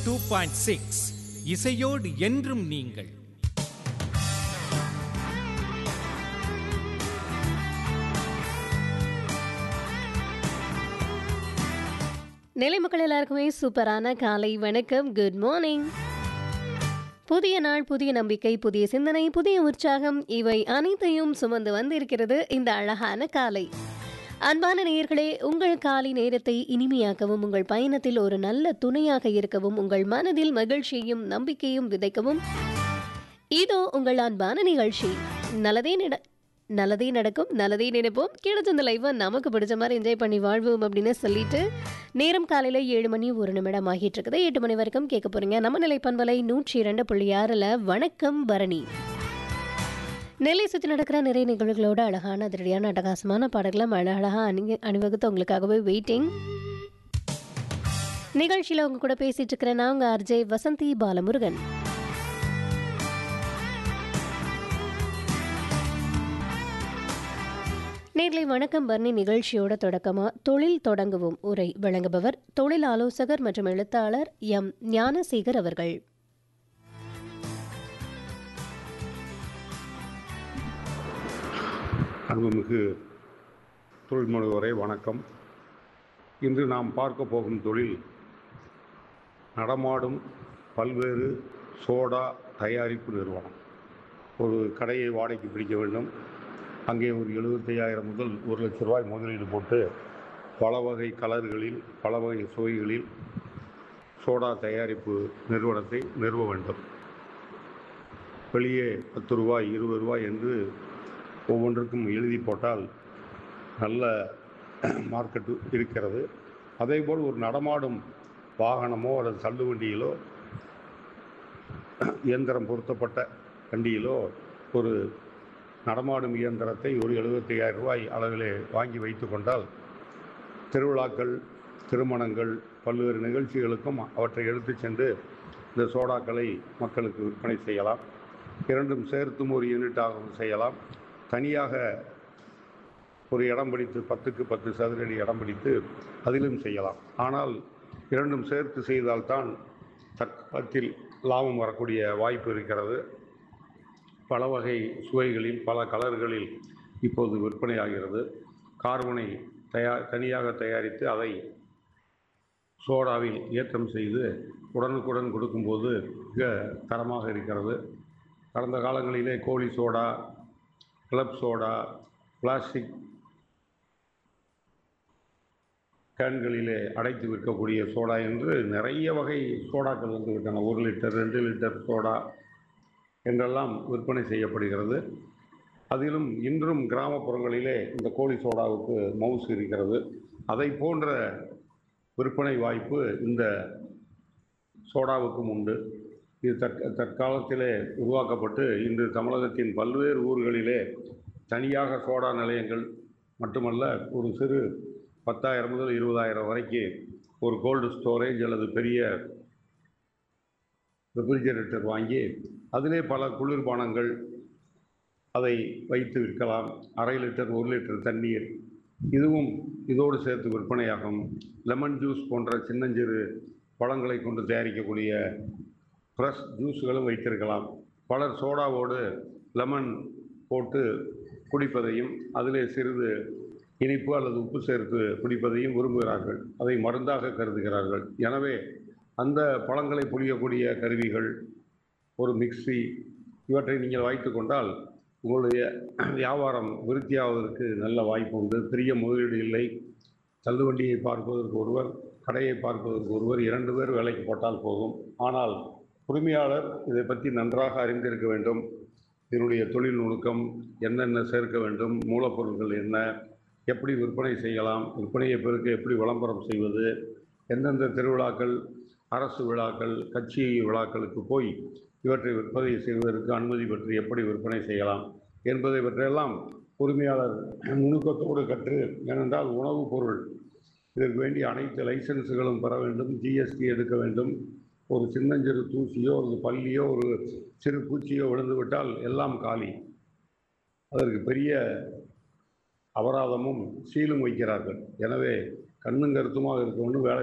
two point six இசையோடு என்றும் நீங்கள் நிலை மக்கள் எல்லாருக்குமே சூப்பரான காலை வணக்கம் குட் மார்னிங் புதிய நாள் புதிய நம்பிக்கை புதிய சிந்தனை புதிய உற்சாகம் இவை அனைத்தையும் சுமந்து வந்திருக்கிறது இந்த அழகான காலை அன்பான நேயர்களே உங்கள் காலை நேரத்தை இனிமையாக்கவும் உங்கள் பயணத்தில் ஒரு நல்ல துணையாக இருக்கவும் உங்கள் மனதில் மகிழ்ச்சியையும் நம்பிக்கையும் விதைக்கவும் இதோ உங்கள் அன்பான நிகழ்ச்சி நல்லதே நட நல்லதே நடக்கும் நல்லதே நினைப்போம் கிடைச்ச இந்த லைவை நமக்கு பிடிச்ச மாதிரி என்ஜாய் பண்ணி வாழ்வோம் அப்படின்னு சொல்லிட்டு நேரம் காலையில் ஏழு மணி ஒரு நிமிடம் ஆகிட்டு இருக்குது எட்டு மணி வரைக்கும் கேட்க போறீங்க நம்ம நிலை பண்பலை நூற்றி இரண்டு புள்ளி ஆறில் வணக்கம் பரணி நெல்லை சுற்றி நடக்கிற நிறைய நிகழ்வுகளோட அழகான அதிரடியான அட்டகாசமான பாடல்களை அழகழகாக அணி அணிவகுத்து உங்களுக்காகவே வெயிட்டிங் நிகழ்ச்சியில் உங்க கூட பேசிட்டு இருக்கிறேன் நான் உங்க ஆர்ஜே வசந்தி பாலமுருகன் நேர்லை வணக்கம் பர்ணி நிகழ்ச்சியோட தொடக்கமா தொழில் தொடங்குவோம் உரை வழங்குபவர் தொழில் ஆலோசகர் மற்றும் எழுத்தாளர் எம் ஞானசேகர் அவர்கள் அன்புமிகு தொழில் முனைவோரே வணக்கம் இன்று நாம் பார்க்க போகும் தொழில் நடமாடும் பல்வேறு சோடா தயாரிப்பு நிறுவனம் ஒரு கடையை வாடகைக்கு பிடிக்க வேண்டும் அங்கே ஒரு எழுபத்தையாயிரம் முதல் ஒரு லட்ச ரூபாய் முதலீடு போட்டு பல வகை கலர்களில் பல வகை சுவைகளில் சோடா தயாரிப்பு நிறுவனத்தை நிறுவ வேண்டும் வெளியே பத்து ரூபாய் இருபது ரூபாய் என்று ஒவ்வொன்றுக்கும் எழுதி போட்டால் நல்ல மார்க்கெட்டு இருக்கிறது அதேபோல் ஒரு நடமாடும் வாகனமோ அல்லது தள்ளு வண்டியிலோ இயந்திரம் பொருத்தப்பட்ட வண்டியிலோ ஒரு நடமாடும் இயந்திரத்தை ஒரு எழுபத்தையாயிரம் ரூபாய் அளவிலே வாங்கி வைத்து கொண்டால் திருவிழாக்கள் திருமணங்கள் பல்வேறு நிகழ்ச்சிகளுக்கும் அவற்றை எடுத்துச் சென்று இந்த சோடாக்களை மக்களுக்கு விற்பனை செய்யலாம் இரண்டும் சேர்த்தும் ஒரு யூனிட்டாகவும் செய்யலாம் தனியாக ஒரு இடம் பிடித்து பத்துக்கு பத்து சதுரடி இடம் பிடித்து அதிலும் செய்யலாம் ஆனால் இரண்டும் சேர்த்து செய்தால்தான் தற்காலத்தில் லாபம் வரக்கூடிய வாய்ப்பு இருக்கிறது பல வகை சுவைகளில் பல கலர்களில் இப்போது விற்பனையாகிறது கார்பனை தயா தனியாக தயாரித்து அதை சோடாவில் ஏற்றம் செய்து உடனுக்குடன் கொடுக்கும்போது மிக தரமாக இருக்கிறது கடந்த காலங்களிலே கோழி சோடா கிளப் சோடா பிளாஸ்டிக் கேன்களிலே அடைத்து விற்கக்கூடிய சோடா என்று நிறைய வகை சோடாக்கள் வந்து விட்டன ஒரு லிட்டர் ரெண்டு லிட்டர் சோடா என்றெல்லாம் விற்பனை செய்யப்படுகிறது அதிலும் இன்றும் கிராமப்புறங்களிலே இந்த கோழி சோடாவுக்கு மவுஸ் இருக்கிறது அதை போன்ற விற்பனை வாய்ப்பு இந்த சோடாவுக்கும் உண்டு இது தற் தற்காலத்திலே உருவாக்கப்பட்டு இன்று தமிழகத்தின் பல்வேறு ஊர்களிலே தனியாக சோடா நிலையங்கள் மட்டுமல்ல ஒரு சிறு பத்தாயிரம் முதல் இருபதாயிரம் வரைக்கும் ஒரு கோல்டு ஸ்டோரேஜ் அல்லது பெரிய ரெஃப்ரிஜரேட்டர் வாங்கி அதிலே பல குளிர்பானங்கள் அதை வைத்து விற்கலாம் அரை லிட்டர் ஒரு லிட்டர் தண்ணீர் இதுவும் இதோடு சேர்த்து விற்பனையாகும் லெமன் ஜூஸ் போன்ற சின்னஞ்சிறு பழங்களை கொண்டு தயாரிக்கக்கூடிய ஃப்ரெஷ் ஜூஸுகளும் வைத்திருக்கலாம் பலர் சோடாவோடு லெமன் போட்டு குடிப்பதையும் அதிலே சிறிது இனிப்பு அல்லது உப்பு சேர்த்து குடிப்பதையும் விரும்புகிறார்கள் அதை மருந்தாக கருதுகிறார்கள் எனவே அந்த பழங்களை புளியக்கூடிய கருவிகள் ஒரு மிக்ஸி இவற்றை நீங்கள் வைத்து கொண்டால் உங்களுடைய வியாபாரம் விருத்தியாவதற்கு நல்ல வாய்ப்பு உண்டு பெரிய முதலீடு இல்லை தள்ளுவண்டியை பார்ப்பதற்கு ஒருவர் கடையை பார்ப்பதற்கு ஒருவர் இரண்டு பேர் வேலைக்கு போட்டால் போதும் ஆனால் உரிமையாளர் இதை பற்றி நன்றாக அறிந்திருக்க வேண்டும் இதனுடைய தொழில் நுணுக்கம் என்னென்ன சேர்க்க வேண்டும் மூலப்பொருட்கள் என்ன எப்படி விற்பனை செய்யலாம் விற்பனையை பெருக்க எப்படி விளம்பரம் செய்வது எந்தெந்த திருவிழாக்கள் அரசு விழாக்கள் கட்சி விழாக்களுக்கு போய் இவற்றை விற்பனை செய்வதற்கு அனுமதி பெற்று எப்படி விற்பனை செய்யலாம் என்பதை பற்றியெல்லாம் உரிமையாளர் நுணுக்கத்தோடு கற்று ஏனென்றால் உணவுப் பொருள் இதற்கு வேண்டிய அனைத்து லைசன்ஸுகளும் பெற வேண்டும் ஜிஎஸ்டி எடுக்க வேண்டும் ஒரு சின்னஞ்சிறு தூசியோ ஒரு பள்ளியோ ஒரு சிறு பூச்சியோ விழுந்து விட்டால் எல்லாம் காலி அதற்கு பெரிய அபராதமும் சீலும் வைக்கிறார்கள் எனவே கண்ணும் கருத்துமாக இருக்கணும்னு வேலை